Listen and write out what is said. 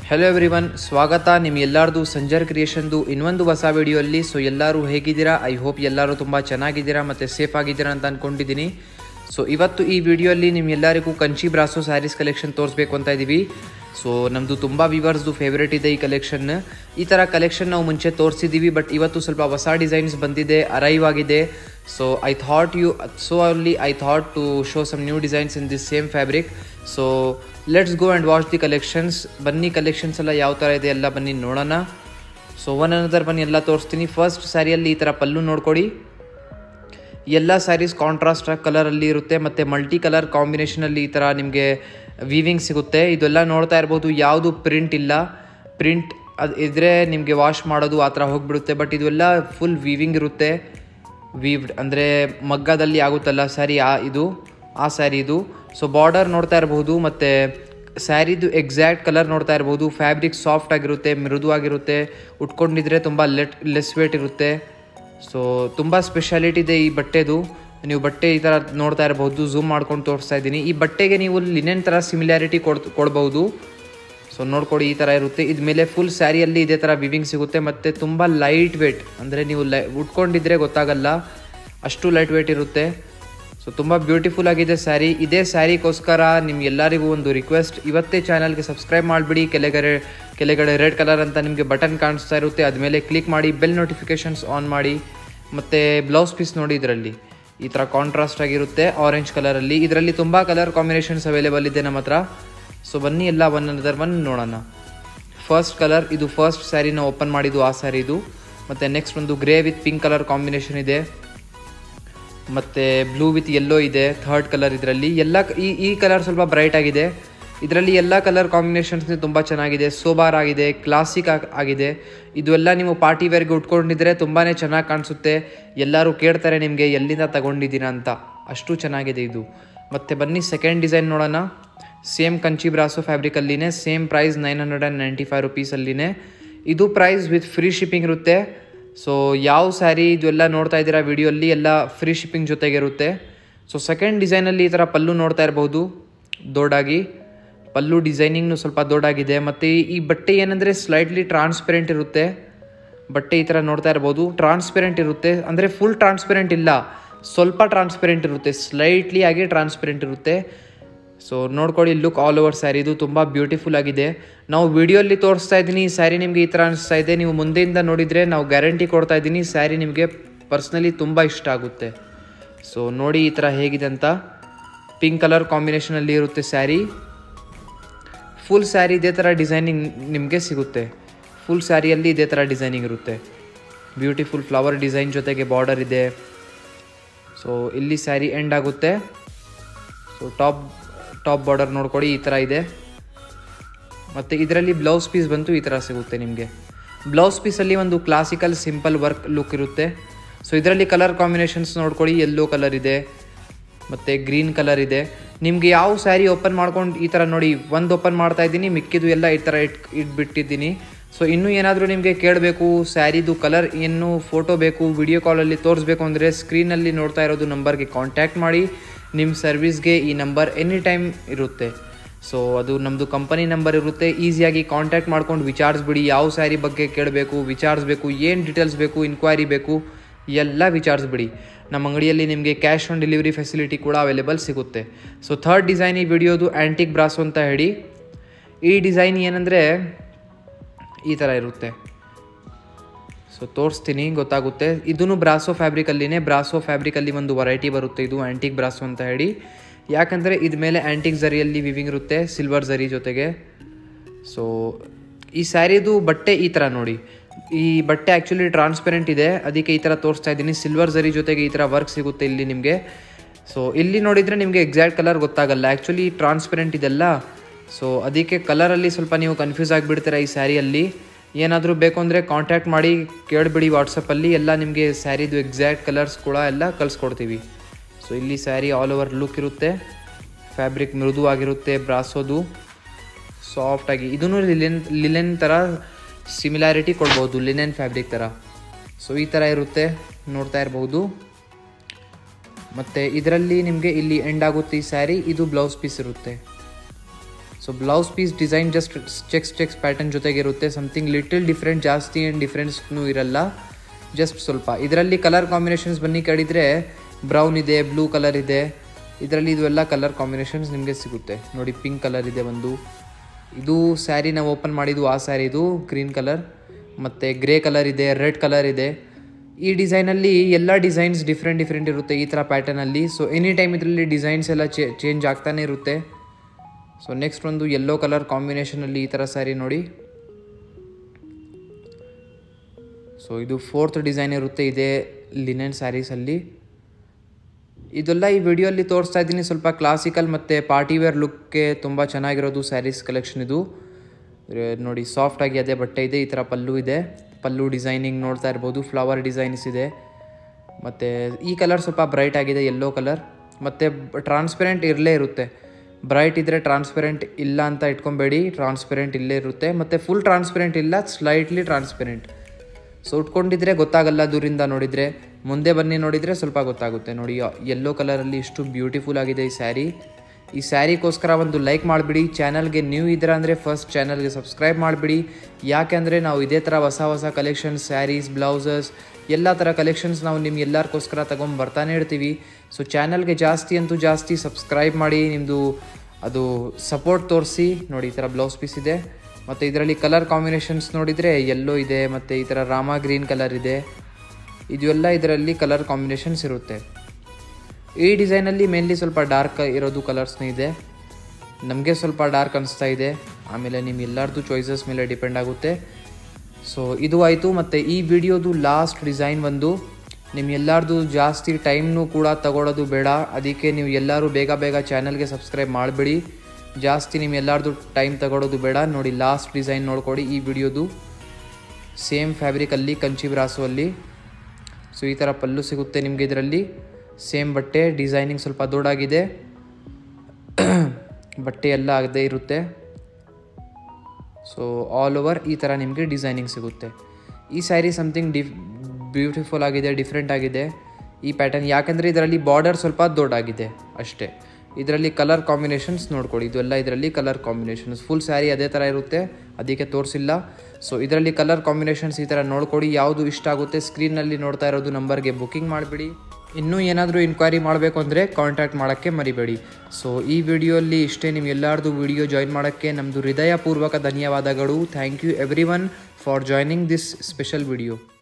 hello everyone ಸ್ವಾಗತ ನಿಮ್ಮ ಎಲ್ಲರದು ಸಂಜರ್ ಕ್ರಿಯೇಷನ್ದು ಇನ್ನೊಂದು ಹೊಸ ವಿಡಿಯೋಲ್ಲಿ ಸೊ ಎಲ್ಲರೂ ಹೇಗಿದ್ದೀರಾ ಐ ಹೋಪ್ ಎಲ್ಲರೂ ತುಂಬ ಚೆನ್ನಾಗಿದ್ದೀರಾ ಮತ್ತು ಸೇಫ್ ಆಗಿದ್ದೀರಾ ಅಂತ ಅಂದ್ಕೊಂಡಿದ್ದೀನಿ ಸೊ ಇವತ್ತು ಈ ವಿಡಿಯೋಲ್ಲಿ ನಿಮ್ಗೆಲ್ಲರಿಗೂ ಕಂಚಿ ಬ್ರಾಸೋ ಸ್ಯಾರೀಸ್ ಕಲೆಕ್ಷನ್ ತೋರಿಸ್ಬೇಕು ಅಂತ ಇದ್ದೀವಿ ಸೊ ನಮ್ಮದು ತುಂಬ ವಿವರ್ಸ್ದು ಫೇವ್ರೇಟ್ ಇದೆ ಈ ಕಲೆಕ್ಷನ್ ಈ ಥರ ಕಲೆಕ್ಷನ್ ನಾವು ಮುಂಚೆ ತೋರಿಸಿದ್ದೀವಿ ಬಟ್ ಇವತ್ತು ಸ್ವಲ್ಪ ಹೊಸ ಡಿಸೈನ್ಸ್ ಬಂದಿದೆ ಅರೈವ್ ಆಗಿದೆ so I thought you so ಅಲ್ಲಿ I thought to show some new designs in this same fabric so let's go and watch the collections ಬನ್ನಿ ಕಲೆಕ್ಷನ್ಸ್ ಎಲ್ಲ ಯಾವ ಥರ ಇದೆ ಎಲ್ಲ ಬನ್ನಿ ನೋಡೋಣ ಸೊ ಒನ್ ಅನದರ್ ಬನ್ನಿ ಎಲ್ಲ ತೋರಿಸ್ತೀನಿ ಫಸ್ಟ್ ಸ್ಯಾರಿಯಲ್ಲಿ ಈ ಥರ ಪಲ್ಲು ನೋಡ್ಕೊಡಿ ಎಲ್ಲ ಸ್ಯಾರೀಸ್ ಕಾಂಟ್ರಾಸ್ಟ್ ಕಲರಲ್ಲಿ ಇರುತ್ತೆ ಮತ್ತು ಮಲ್ಟಿ ಕಲರ್ ಕಾಂಬಿನೇಷನಲ್ಲಿ ಈ ಥರ ನಿಮಗೆ ವೀವಿಂಗ್ ಸಿಗುತ್ತೆ ಇದೆಲ್ಲ ನೋಡ್ತಾ ಇರ್ಬೋದು ಯಾವುದು ಪ್ರಿಂಟ್ ಇಲ್ಲ ಪ್ರಿಂಟ್ ಅದು ಇದ್ರೆ ನಿಮಗೆ ವಾಶ್ ಮಾಡೋದು ಆ ಥರ ಹೋಗಿಬಿಡುತ್ತೆ ಬಟ್ ಇದೆಲ್ಲ ಫುಲ್ ವೀವಿಂಗ್ ಇರುತ್ತೆ ವೀವ್ಡ್ ಅಂದರೆ ಮಗ್ಗದಲ್ಲಿ ಆಗುತ್ತಲ್ಲ ಸ್ಯಾರಿ ಆ ಇದು ಆ ಸ್ಯಾರಿ ಇದು ಸೊ ಬಾರ್ಡರ್ ನೋಡ್ತಾ ಇರಬಹುದು ಮತ್ತು ಸ್ಯಾರಿದು ಎಕ್ಸಾಕ್ಟ್ ಕಲರ್ ನೋಡ್ತಾ ಇರ್ಬೋದು ಫ್ಯಾಬ್ರಿಕ್ ಸಾಫ್ಟ್ ಆಗಿರುತ್ತೆ ಮೃದುವಾಗಿರುತ್ತೆ ಉಟ್ಕೊಂಡಿದ್ರೆ ತುಂಬ ಲೆಟ್ ಲೆಸ್ ವೇಟ್ ಇರುತ್ತೆ ಸೊ ತುಂಬ ಸ್ಪೆಷಾಲಿಟಿ ಇದೆ ಈ ಬಟ್ಟೆದು ನೀವು ಬಟ್ಟೆ ಈ ಥರ ನೋಡ್ತಾ ಇರಬಹುದು ಝೂಮ್ ಮಾಡ್ಕೊಂಡು ತೋರಿಸ್ತಾ ಇದ್ದೀನಿ ಈ ಬಟ್ಟೆಗೆ ನೀವು ಲಿನೆನ್ ಥರ ಸಿಮಿಲ್ಯಾರಿಟಿ ಕೊಡ್ ಕೊಡ್ಬೋದು ಸೊ ನೋಡ್ಕೊಡಿ ಈ ಥರ ಇರುತ್ತೆ ಇದ ಮೇಲೆ ಫುಲ್ ಸ್ಯಾರಿಯಲ್ಲಿ ಇದೇ ಥರ ವಿವಿಂಗ್ ಸಿಗುತ್ತೆ ಮತ್ತು ತುಂಬ ಲೈಟ್ ವೇಟ್ ಅಂದರೆ ನೀವು ಲೈ ಉಟ್ಕೊಂಡಿದ್ರೆ ಗೊತ್ತಾಗಲ್ಲ ಅಷ್ಟು ಲೈಟ್ ವೇಟ್ ಇರುತ್ತೆ ಸೊ ತುಂಬ ಬ್ಯೂಟಿಫುಲ್ ಆಗಿದೆ ಸ್ಯಾರಿ ಇದೇ ಸ್ಯಾರಿಗೋಸ್ಕರ ನಿಮ್ಗೆಲ್ಲರಿಗೂ ಒಂದು ರಿಕ್ವೆಸ್ಟ್ ಇವತ್ತೇ ಚಾನಲ್ಗೆ ಸಬ್ಸ್ಕ್ರೈಬ್ ಮಾಡಿಬಿಡಿ ಕೆಳಗಡೆ ಕೆಳಗಡೆ ರೆಡ್ ಕಲರ್ ಅಂತ ನಿಮಗೆ ಬಟನ್ ಕಾಣಿಸ್ತಾ ಇರುತ್ತೆ ಅದ್ಮೇಲೆ ಕ್ಲಿಕ್ ಮಾಡಿ ಬೆಲ್ ನೋಟಿಫಿಕೇಷನ್ಸ್ ಆನ್ ಮಾಡಿ ಮತ್ತು ಬ್ಲೌಸ್ ಪೀಸ್ ನೋಡಿ ಇದರಲ್ಲಿ ಈ ಥರ ಕಾಂಟ್ರಾಸ್ಟ್ ಆಗಿರುತ್ತೆ ಆರೆಂಜ್ ಕಲರಲ್ಲಿ ಇದರಲ್ಲಿ ತುಂಬ ಕಲರ್ ಕಾಂಬಿನೇಷನ್ಸ್ ಅವೈಲೇಬಲ್ ಇದೆ ನಮ್ಮ ಹತ್ರ ಸೊ ಬನ್ನಿ ಎಲ್ಲ ಒನ್ ಅನದರ್ ಒನ್ ನೋಡೋಣ ಫಸ್ಟ್ ಕಲರ್ ಇದು ಫಸ್ಟ್ ಸ್ಯಾರಿನ ಓಪನ್ ಮಾಡಿದ್ದು ಆ ಸ್ಯಾರಿ ಇದು ಮತ್ತು ನೆಕ್ಸ್ಟ್ ಒಂದು grey with pink colour combination ಇದೆ ಮತ್ತು ಬ್ಲೂ ವಿತ್ ಯೆಲ್ಲೋ ಇದೆ ಥರ್ಡ್ ಕಲರ್ ಇದರಲ್ಲಿ ಎಲ್ಲ ಈ ಈ ಕಲರ್ ಸ್ವಲ್ಪ ಬ್ರೈಟ್ ಆಗಿದೆ ಇದರಲ್ಲಿ ಎಲ್ಲ ಕಲರ್ ಕಾಂಬಿನೇಷನ್ಸ್ ತುಂಬ ಚೆನ್ನಾಗಿದೆ ಸೋಬಾರ್ ಆಗಿದೆ ಕ್ಲಾಸಿಕ್ ಆಗಿದೆ ಇದು ಎಲ್ಲ ನೀವು ಪಾರ್ಟಿ ವೇರ್ಗೆ ಉಟ್ಕೊಂಡಿದ್ರೆ ತುಂಬಾ ಚೆನ್ನಾಗಿ ಕಾಣಿಸುತ್ತೆ ಎಲ್ಲರೂ ಕೇಳ್ತಾರೆ ನಿಮಗೆ ಎಲ್ಲಿಂದ ತಗೊಂಡಿದ್ದೀರಾ ಅಂತ ಅಷ್ಟು ಚೆನ್ನಾಗಿದೆ ಇದು ಮತ್ತು ಬನ್ನಿ ಸೆಕೆಂಡ್ ಡಿಸೈನ್ ನೋಡೋಣ ಸೇಮ್ ಕಂಚಿ ಬ್ರಾಸೋ ಫ್ಯಾಬ್ರಿಕಲ್ಲಿನೇ same price nine hundred and ninety five ರುಪೀಸಲ್ಲಿನೇ ಇದು ಪ್ರೈಸ್ ವಿತ್ ಫ್ರೀ ಶಿಪ್ಪಿಂಗ್ ಇರುತ್ತೆ ಸೊ ಯಾವ ಸ್ಯಾರಿ ಇದೆಲ್ಲ ನೋಡ್ತಾ ಇದ್ದೀರಾ ವಿಡಿಯೋಲ್ಲಿ ಎಲ್ಲ ಫ್ರೀ ಶಿಪ್ಪಿಂಗ್ ಜೊತೆಗೆ ಇರುತ್ತೆ ಸೊ ಸೆಕೆಂಡ್ ಡಿಸೈನಲ್ಲಿ ಈ ಥರ ಪಲ್ಲು ನೋಡ್ತಾ ಇರ್ಬೋದು ದೊಡ್ಡಾಗಿ ಪಲ್ಲು ಡಿಸೈನಿಂಗ್ನು ಸ್ವಲ್ಪ ದೊಡ್ಡಾಗಿದೆ ಮತ್ತು ಈ ಬಟ್ಟೆ ಏನಂದರೆ ಸ್ಲೈಟ್ಲಿ ಟ್ರಾನ್ಸ್ಪೆರೆಂಟ್ ಇರುತ್ತೆ ಬಟ್ಟೆ ಈ ಥರ ನೋಡ್ತಾ ಇರ್ಬೋದು ಟ್ರಾನ್ಸ್ಪೆರೆಂಟ್ ಇರುತ್ತೆ ಅಂದರೆ ಫುಲ್ ಟ್ರಾನ್ಸ್ಪೆರೆಂಟ್ ಇಲ್ಲ ಸ್ವಲ್ಪ ಟ್ರಾನ್ಸ್ಪೆರೆಂಟ್ ಇರುತ್ತೆ ಸ್ಲೈಟ್ಲಿ ಆಗಿ ಟ್ರಾನ್ಸ್ಪೆರೆಂಟ್ ಇರುತ್ತೆ ಸೊ ನೋಡ್ಕೊಳ್ಳಿ ಲುಕ್ ಆಲ್ ಓವರ್ ಸ್ಯಾರಿ ಇದು ತುಂಬ ಬ್ಯೂಟಿಫುಲ್ ಆಗಿದೆ ನಾವು ವಿಡಿಯೋಲ್ಲಿ ತೋರಿಸ್ತಾ ಇದ್ದೀನಿ ಸ್ಯಾರಿ ನಿಮಗೆ ಈ ಥರ ಅನಿಸ್ತಾ ಇದೆ ನೀವು ಮುಂದೆಯಿಂದ ನೋಡಿದರೆ ನಾವು ಗ್ಯಾರಂಟಿ ಕೊಡ್ತಾ ಇದ್ದೀನಿ ಸ್ಯಾರಿ ನಿಮಗೆ ಪರ್ಸ್ನಲಿ ತುಂಬ ಇಷ್ಟ ಆಗುತ್ತೆ ಸೊ ನೋಡಿ ಈ ಥರ ಹೇಗಿದೆ ಅಂತ ಪಿಂಕ್ ಕಲರ್ ಕಾಂಬಿನೇಷನಲ್ಲಿ ಇರುತ್ತೆ ಸ್ಯಾರಿ ಫುಲ್ ಸ್ಯಾರಿ ಇದೇ ಥರ ಡಿಸೈನಿಂಗ್ ನಿಮಗೆ ಸಿಗುತ್ತೆ ಫುಲ್ ಸ್ಯಾರಿಯಲ್ಲಿ ಇದೇ ಥರ ಡಿಸೈನಿಂಗ್ ಇರುತ್ತೆ ಬ್ಯೂಟಿಫುಲ್ ಫ್ಲವರ್ ಡಿಸೈನ್ ಜೊತೆಗೆ ಬಾರ್ಡರ್ ಇದೆ ಸೊ ಇಲ್ಲಿ ಸ್ಯಾರಿ ಎಂಡ್ ಆಗುತ್ತೆ ಸೊ ಟಾಪ್ ಟಾಪ್ ಬಾರ್ಡರ್ ನೋಡ್ಕೊಡಿ ಈ ಥರ ಇದೆ ಮತ್ತು ಇದರಲ್ಲಿ ಬ್ಲೌಸ್ ಪೀಸ್ ಬಂತು ಈ ಥರ ಸಿಗುತ್ತೆ ನಿಮಗೆ ಬ್ಲೌಸ್ ಪೀಸಲ್ಲಿ ಒಂದು ಕ್ಲಾಸಿಕಲ್ ಸಿಂಪಲ್ ವರ್ಕ್ ಲುಕ್ ಇರುತ್ತೆ ಸೊ ಇದರಲ್ಲಿ ಕಲರ್ ಕಾಂಬಿನೇಷನ್ಸ್ ನೋಡ್ಕೊಳ್ಳಿ ಯೆಲ್ಲೋ ಕಲರ್ ಇದೆ ಮತ್ತು ಗ್ರೀನ್ ಕಲರ್ ಇದೆ ನಿಮಗೆ ಯಾವ ಸ್ಯಾರಿ ಓಪನ್ ಮಾಡ್ಕೊಂಡು ಈ ಥರ ನೋಡಿ ಒಂದು ಓಪನ್ ಮಾಡ್ತಾ ಇದ್ದೀನಿ ಮಿಕ್ಕಿದು ಎಲ್ಲ ಈ ಥರ ಇಟ್ ಇಟ್ಬಿಟ್ಟಿದ್ದೀನಿ ಸೊ ಇನ್ನೂ ಏನಾದರೂ ನಿಮಗೆ ಕೇಳಬೇಕು ಸ್ಯಾರಿದು ಕಲರ್ ಏನು ಫೋಟೋ ಬೇಕು ವಿಡಿಯೋ ಕಾಲಲ್ಲಿ ತೋರಿಸ್ಬೇಕು ಅಂದರೆ ಸ್ಕ್ರೀನಲ್ಲಿ ನೋಡ್ತಾ ಇರೋದು ನಂಬರ್ಗೆ ಕಾಂಟ್ಯಾಕ್ಟ್ ಮಾಡಿ ನಿಮ್ಮ ಸರ್ವಿಸ್ಗೆ ಈ ನಂಬರ್ ಎನಿ ಟೈಮ್ ಇರುತ್ತೆ ಸೊ ಅದು ನಮ್ಮದು ಕಂಪನಿ ನಂಬರ್ ಇರುತ್ತೆ ಈಸಿಯಾಗಿ ಕಾಂಟ್ಯಾಕ್ಟ್ ಮಾಡ್ಕೊಂಡು ವಿಚಾರಿಸ್ಬಿಡಿ ಯಾವ ಸ್ಯಾರಿ ಬಗ್ಗೆ ಕೇಳಬೇಕು ವಿಚಾರಿಸ್ಬೇಕು ಏನು ಡೀಟೇಲ್ಸ್ ಬೇಕು ಇನ್ಕ್ವೈರಿ ಬೇಕು ಎಲ್ಲ ವಿಚಾರಿಸ್ಬಿಡಿ ನಮ್ಮ ಅಂಗಡಿಯಲ್ಲಿ ನಿಮಗೆ ಕ್ಯಾಶ್ ಆನ್ ಡೆಲಿವರಿ ಫೆಸಿಲಿಟಿ ಕೂಡ ಅವೈಲೇಬಲ್ ಸಿಗುತ್ತೆ ಸೊ ಥರ್ಡ್ ಡಿಸೈನ್ ಈ ವಿಡಿಯೋದು ಆ್ಯಂಟಿಕ್ ಬ್ರಾಸೋ ಅಂತ ಹೇಳಿ ಈ ಡಿಸೈನ್ ಏನಂದರೆ ಈ ಥರ ಇರುತ್ತೆ ಸೊ ತೋರಿಸ್ತೀನಿ ಗೊತ್ತಾಗುತ್ತೆ ಇದೂ ಬ್ರಾಸೋ ಫ್ಯಾಬ್ರಿಕಲ್ಲಿನೇ ಬ್ರಾಸೋ ಫ್ಯಾಬ್ರಿಕಲ್ಲಿ ಒಂದು ವೆರೈಟಿ ಬರುತ್ತೆ ಇದು ಆ್ಯಂಟಿಕ್ ಬ್ರಾಸೋ ಅಂತ ಹೇಳಿ ಯಾಕಂದರೆ ಇದ ಮೇಲೆ ಆ್ಯಂಟಿಕ್ ಝರಿಯಲ್ಲಿ ವಿವಿಂಗ್ ಇರುತ್ತೆ ಸಿಲ್ವರ್ ಝರಿ ಜೊತೆಗೆ ಸೊ ಈ ಸ್ಯಾರಿದು ಬಟ್ಟೆ ಈ ಥರ ನೋಡಿ ಈ ಬಟ್ಟೆ ಆ್ಯಕ್ಚುಲಿ ಟ್ರಾನ್ಸ್ಪೆರೆಂಟ್ ಇದೆ ಅದಕ್ಕೆ ಈ ಥರ ತೋರಿಸ್ತಾ ಇದ್ದೀನಿ ಸಿಲ್ವರ್ ಝರಿ ಜೊತೆಗೆ ಈ ಥರ ವರ್ಕ್ ಸಿಗುತ್ತೆ ಇಲ್ಲಿ ನಿಮಗೆ ಸೊ ಇಲ್ಲಿ ನೋಡಿದರೆ ನಿಮಗೆ ಎಕ್ಸಾಕ್ಟ್ ಕಲರ್ ಗೊತ್ತಾಗಲ್ಲ ಆ್ಯಕ್ಚುಲಿ ಟ್ರಾನ್ಸ್ಪೆರೆಂಟ್ ಇದೆಲ್ಲ ಸೊ ಅದಕ್ಕೆ ಕಲರಲ್ಲಿ ಸ್ವಲ್ಪ ನೀವು ಕನ್ಫ್ಯೂಸ್ ಆಗಿಬಿಡ್ತೀರ ಈ ಸ್ಯಾರಿಯಲ್ಲಿ ಏನಾದರೂ ಬೇಕು ಅಂದರೆ ಕಾಂಟ್ಯಾಕ್ಟ್ ಮಾಡಿ ಕೇಳಿಬಿಡಿ ವಾಟ್ಸಪ್ಪಲ್ಲಿ ಎಲ್ಲ ನಿಮಗೆ ಸ್ಯಾರಿದು ಎಕ್ಸಾಕ್ಟ್ ಕಲರ್ಸ್ ಕೂಡ ಎಲ್ಲ ಕಳಿಸ್ಕೊಡ್ತೀವಿ ಸೊ ಇಲ್ಲಿ ಸ್ಯಾರಿ ಆಲ್ ಓವರ್ ಲುಕ್ ಇರುತ್ತೆ ಫ್ಯಾಬ್ರಿಕ್ ಮೃದುವಾಗಿರುತ್ತೆ ಬ್ರಾಸೋದು ಸಾಫ್ಟಾಗಿ ಇದೂ ಲಿಲೆನ್ ಲಿಲೆನ್ ಥರ ಸಿಮಿಲಾರಿಟಿ ಕೊಡ್ಬೋದು ಲಿನೆನ್ ಫ್ಯಾಬ್ರಿಕ್ ಥರ ಸೊ ಈ ಥರ ಇರುತ್ತೆ ನೋಡ್ತಾ ಇರ್ಬೋದು ಮತ್ತು ಇದರಲ್ಲಿ ನಿಮಗೆ ಇಲ್ಲಿ ಎಂಡ್ ಆಗುತ್ತೆ ಈ ಸ್ಯಾರಿ ಇದು ಬ್ಲೌಸ್ ಪೀಸ್ ಇರುತ್ತೆ so blouse piece design just checks checks pattern ಜೊತೆಗಿರುತ್ತೆ ಸಮಥಿಂಗ್ ಲಿಟಲ್ ಡಿಫ್ರೆಂಟ್ ಜಾಸ್ತಿ ಏನು ಡಿಫ್ರೆನ್ಸ್ನೂ ಇರಲ್ಲ ಜಸ್ಟ್ ಸ್ವಲ್ಪ ಇದರಲ್ಲಿ ಕಲರ್ ಕಾಂಬಿನೇಷನ್ಸ್ ಬನ್ನಿ ಕಡಿದ್ರೆ ಬ್ರೌನ್ ಇದೆ ಬ್ಲೂ ಕಲರ್ ಇದೆ ಇದರಲ್ಲಿ ಇವೆಲ್ಲ ಕಲರ್ ಕಾಂಬಿನೇಷನ್ಸ್ ನಿಮಗೆ ಸಿಗುತ್ತೆ ನೋಡಿ ಪಿಂಕ್ ಕಲರ್ ಇದೆ ಒಂದು ಇದು ಸ್ಯಾರಿ ನಾವು ಓಪನ್ ಮಾಡಿದ್ದು ಆ ಸ್ಯಾರಿ ಇದು ಗ್ರೀನ್ ಕಲರ್ ಮತ್ತು ಗ್ರೇ ಕಲರ್ ಇದೆ ರೆಡ್ ಕಲರ್ ಇದೆ ಈ ಡಿಸೈನಲ್ಲಿ ಎಲ್ಲ ಡಿಸೈನ್ಸ್ ಡಿಫ್ರೆಂಟ್ ಡಿಫ್ರೆಂಟ್ ಇರುತ್ತೆ ಈ ಥರ ಪ್ಯಾಟರ್ನಲ್ಲಿ ಸೊ ಎನಿ ಟೈಮ್ ಇದರಲ್ಲಿ ಡಿಸೈನ್ಸ್ ಎಲ್ಲ ಚೇಂಜ್ ಆಗ್ತಾನೆ ಇರುತ್ತೆ ಸೊ ನೆಕ್ಸ್ಟ್ ಒಂದು ಯೆಲ್ಲೋ ಕಲರ್ ಕಾಂಬಿನೇಷನಲ್ಲಿ ಈ ಥರ ಸ್ಯಾರಿ ನೋಡಿ ಸೊ ಇದು ಫೋರ್ತ್ ಡಿಸೈನ್ ಇರುತ್ತೆ ಇದೇ ಲಿನೆನ್ ಸ್ಯಾರೀಸಲ್ಲಿ ಇದೆಲ್ಲ ಈ ವಿಡಿಯೋಲ್ಲಿ ತೋರಿಸ್ತಾ ಇದ್ದೀನಿ ಸ್ವಲ್ಪ ಕ್ಲಾಸಿಕಲ್ ಮತ್ತು ಪಾರ್ಟಿ ವೇರ್ ಲುಕ್ಗೆ ತುಂಬ ಚೆನ್ನಾಗಿರೋದು ಸ್ಯಾರೀಸ್ ಕಲೆಕ್ಷನ್ ಇದು ಏ, ನೋಡಿ ಸಾಫ್ಟಾಗಿ ಅದೇ ಬಟ್ಟೆ ಇದೆ ಈ ಥರ ಪಲ್ಲು ಇದೆ ಪಲ್ಲು ಡಿಸೈನಿಂಗ್ ನೋಡ್ತಾ ಇರ್ಬೋದು ಫ್ಲವರ್ ಡಿಸೈನ್ಸ್ ಇದೆ ಮತ್ತು ಈ ಕಲರ್ ಸ್ವಲ್ಪ ಬ್ರೈಟ್ ಆಗಿದೆ ಯೆಲ್ಲೋ ಕಲರ್ ಮತ್ತು ಟ್ರಾನ್ಸ್ಪರೆಂಟ್ ಇರಲೇ ಇರುತ್ತೆ ಬ್ರೈಟ್ ಇದ್ದರೆ ಟ್ರಾನ್ಸ್ಪರೆಂಟ್ ಇಲ್ಲ ಅಂತ ಇಟ್ಕೊಬೇಡಿ ಟ್ರಾನ್ಸ್ಪರೆಂಟ್ ಇಲ್ಲೇ ಇರುತ್ತೆ ಮತ್ತು ಫುಲ್ ಟ್ರಾನ್ಸ್ಪರೆಂಟ್ ಇಲ್ಲ ಸ್ಲೈಟ್ಲಿ ಟ್ರಾನ್ಸ್ಪರೆಂಟ್ ಸೊ ಉಟ್ಕೊಂಡಿದ್ರೆ ಗೊತ್ತಾಗಲ್ಲ ದೂರಿಂದ ನೋಡಿದರೆ ಮುಂದೆ ಬನ್ನಿ ನೋಡಿದರೆ ಸ್ವಲ್ಪ ಗೊತ್ತಾಗುತ್ತೆ ನೋಡಿ ಯೆಲ್ಲೋ ಕಲರಲ್ಲಿ ಇಷ್ಟು ಬ್ಯೂಟಿಫುಲ್ ಆಗಿದೆ ಈ ಸ್ಯಾರಿ ಈ ಸ್ಯಾರಿಗೋಸ್ಕರ ಒಂದು ಲೈಕ್ ಮಾಡಿಬಿಡಿ ಚಾನಲ್ಗೆ ನ್ಯೂ ಇದ್ದೀರಾ ಅಂದರೆ ಫಸ್ಟ್ ಚಾನಲ್ಗೆ ಸಬ್ಸ್ಕ್ರೈಬ್ ಮಾಡಿಬಿಡಿ ಯಾಕೆಂದರೆ ನಾವು ಇದೇ ಥರ ಹೊಸ ಹೊಸ ಕಲೆಕ್ಷನ್ಸ್ ಸ್ಯಾರೀಸ್ ಬ್ಲೌಸಸ್ ಎಲ್ಲ ಥರ ಕಲೆಕ್ಷನ್ಸ್ ನಾವು ನಿಮ್ಗೆ ಎಲ್ಲರಿಗೋಸ್ಕರ ತಗೊಂಡು ಬರ್ತಾನೆ ಇರ್ತೀವಿ ಸೊ ಚಾನಲ್ಗೆ ಜಾಸ್ತಿ ಅಂತೂ ಜಾಸ್ತಿ ಸಬ್ಸ್ಕ್ರೈಬ್ ಮಾಡಿ ನಿಮ್ಮದು ಅದು ಸಪೋರ್ಟ್ ತೋರಿಸಿ ನೋಡಿ ಈ ಥರ ಬ್ಲೌಸ್ ಪೀಸ್ ಇದೆ ಮತ್ತು ಇದರಲ್ಲಿ ಕಲರ್ ಕಾಂಬಿನೇಷನ್ಸ್ ನೋಡಿದರೆ ಯೆಲ್ಲೋ ಇದೆ ಮತ್ತು ಈ ಥರ ರಾಮ ಗ್ರೀನ್ ಕಲರ್ ಇದೆ ಇದೆಲ್ಲ ಇದರಲ್ಲಿ ಕಲರ್ ಕಾಂಬಿನೇಷನ್ಸ್ ಇರುತ್ತೆ ಈ ಡಿಸೈನಲ್ಲಿ ಮೇನ್ಲಿ ಸ್ವಲ್ಪ ಡಾರ್ಕ್ ಇರೋದು ಕಲರ್ಸ್ನೇ ಇದೆ ನಮಗೆ ಸ್ವಲ್ಪ ಡಾರ್ಕ್ ಅನಿಸ್ತಾ ಇದೆ ಆಮೇಲೆ ನಿಮ್ಮ ಎಲ್ಲರದ್ದು ಚಾಯ್ಸಸ್ ಮೇಲೆ ಡಿಪೆಂಡ್ ಆಗುತ್ತೆ ಸೊ ಇದು ಆಯಿತು ಮತ್ತು ಈ ವಿಡಿಯೋದು ಲಾಸ್ಟ್ ಡಿಸೈನ್ ಒಂದು ನಿಮ್ಮ ಎಲ್ಲರದು ಜಾಸ್ತಿ ಟೈಮ್ನು ಕೂಡ ತಗೊಳ್ಳೋದು ಬೇಡ ಅದಕ್ಕೆ ನೀವು ಎಲ್ಲರೂ ಬೇಗ ಬೇಗ ಚಾನಲ್ಗೆ ಸಬ್ಸ್ಕ್ರೈಬ್ ಮಾಡಿಬಿಡಿ ಜಾಸ್ತಿ ನಿಮ್ಮ ಎಲ್ಲರದು ಟೈಮ್ ತಗೊಳ್ಳೋದು ಬೇಡ ನೋಡಿ ಲಾಸ್ಟ್ ಡಿಸೈನ್ ನೋಡ್ಕೊಡಿ ಈ ವಿಡಿಯೋದು ಸೇಮ್ ಫ್ಯಾಬ್ರಿಕಲ್ಲಿ ಕಂಚಿ ಬ್ರಾಸು ಅಲ್ಲಿ ಸೊ ಈ ಥರ ಪಲ್ಲು ಸಿಗುತ್ತೆ ನಿಮಗೆ ಇದರಲ್ಲಿ ಸೇಮ್ ಬಟ್ಟೆ ಡಿಸೈನಿಂಗ್ ಸ್ವಲ್ಪ ದೊಡ್ಡಾಗಿದೆ ಬಟ್ಟೆ ಎಲ್ಲ ಆಗದೆ ಇರುತ್ತೆ ಸೊ ಆಲ್ ಓವರ್ ಈ ಥರ ನಿಮಗೆ ಡಿಸೈನಿಂಗ್ ಸಿಗುತ್ತೆ ಈ ಸ್ಯಾರಿ ಸಮಥಿಂಗ್ ಡಿಫ್ ಬ್ಯೂಟಿಫುಲ್ ಆಗಿದೆ ಡಿಫ್ರೆಂಟ್ ಆಗಿದೆ ಈ ಪ್ಯಾಟರ್ನ್ ಯಾಕಂದರೆ ಇದರಲ್ಲಿ ಬಾರ್ಡರ್ ಸ್ವಲ್ಪ ದೊಡ್ಡಾಗಿದೆ ಅಷ್ಟೇ ಇದರಲ್ಲಿ ಕಲರ್ ಕಾಂಬಿನೇಷನ್ಸ್ ನೋಡ್ಕೊಳ್ಳಿ ಇದೆಲ್ಲ ಇದರಲ್ಲಿ ಕಲರ್ ಕಾಂಬಿನೇಷನ್ಸ್ ಫುಲ್ ಸ್ಯಾರಿ ಅದೇ ಥರ ಇರುತ್ತೆ ಅದಕ್ಕೆ ತೋರಿಸಿಲ್ಲ ಸೊ ಇದರಲ್ಲಿ ಕಲರ್ ಕಾಂಬಿನೇಷನ್ಸ್ ಈ ಥರ ನೋಡ್ಕೊಡಿ ಯಾವುದು ಇಷ್ಟ ಆಗುತ್ತೆ ಸ್ಕ್ರೀನಲ್ಲಿ ನೋಡ್ತಾ ಇರೋದು ನಂಬರ್ಗೆ ಬುಕಿಂಗ್ ಮಾಡಿಬಿಡಿ ಇನ್ನೂ ಏನಾದರೂ ಇನ್ಕ್ವೈರಿ ಮಾಡಬೇಕು ಅಂದರೆ ಕಾಂಟ್ಯಾಕ್ಟ್ ಮಾಡೋಕ್ಕೆ ಮರಿಬೇಡಿ ಸೊ ಈ ವಿಡಿಯೋಲ್ಲಿ ಇಷ್ಟೇ ನೀವು ಎಲ್ಲರದು ವಿಡಿಯೋ ಜಾಯಿನ್ ಮಾಡೋಕ್ಕೆ ನಮ್ಮದು ಹೃದಯಪೂರ್ವಕ ಧನ್ಯವಾದಗಳು thank you everyone for joining this special video